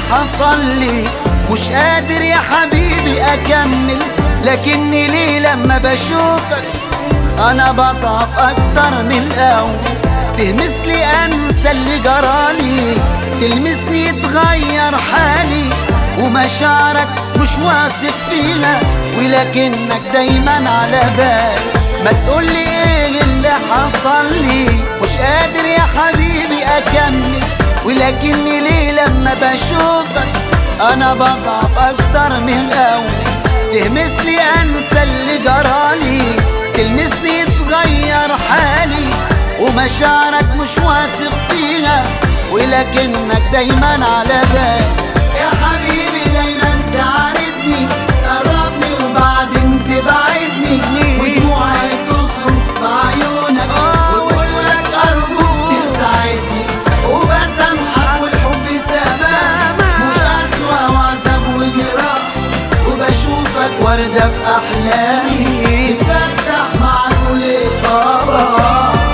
حصل لي مش قادر يا حبيبي اكمل لكني ليه لما بشوفك انا بضعف اكتر من الاول تهمس لي انسى اللي جرالي تلمسني يتغير حالي ومشاعرك مش واثق فيها ولكنك دايما على بالي ما تقولي ايه اللي حصل لي مش قادر يا حبيبي اكمل ولكني ليه لما بشوفك انا بضعف اكتر من الاول تهمس لي انسى اللي جرالي تلمسني يتغير حالي ومشاعرك مش واثق فيها ولكنك دايما على بالي يا حبيبي دايما تعاندني تقربني وبعدين تبعدني ودموعي تصرخ بعيونك وتقول لك ارجوك تساعدني وبسامحك والحب سبب مش اسوأ وعذاب وجراح وبشوفك وردة في احلامي تفتح مع كل اصابه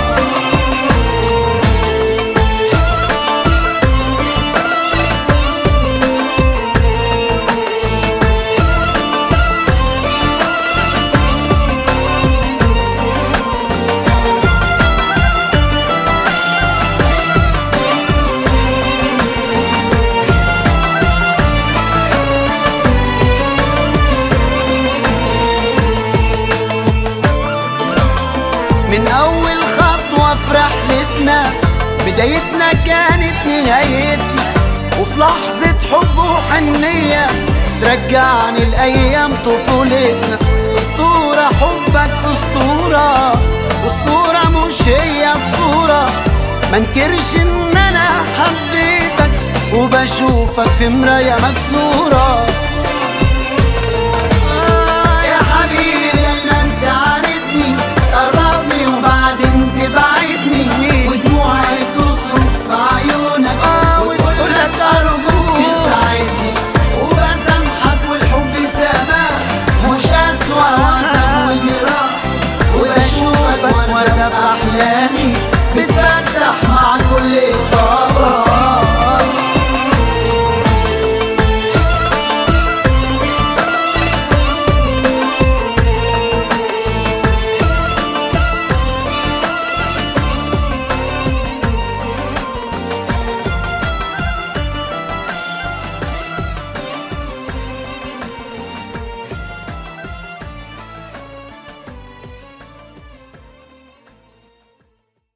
من أول خطوة في رحلتنا بدايتنا كانت نهايتنا وفي لحظة حب وحنية ترجعني لأيام طفولتنا أسطورة حبك أسطورة والصورة مش هي الصورة منكرش إن أنا حبيتك وبشوفك في مراية مكسورة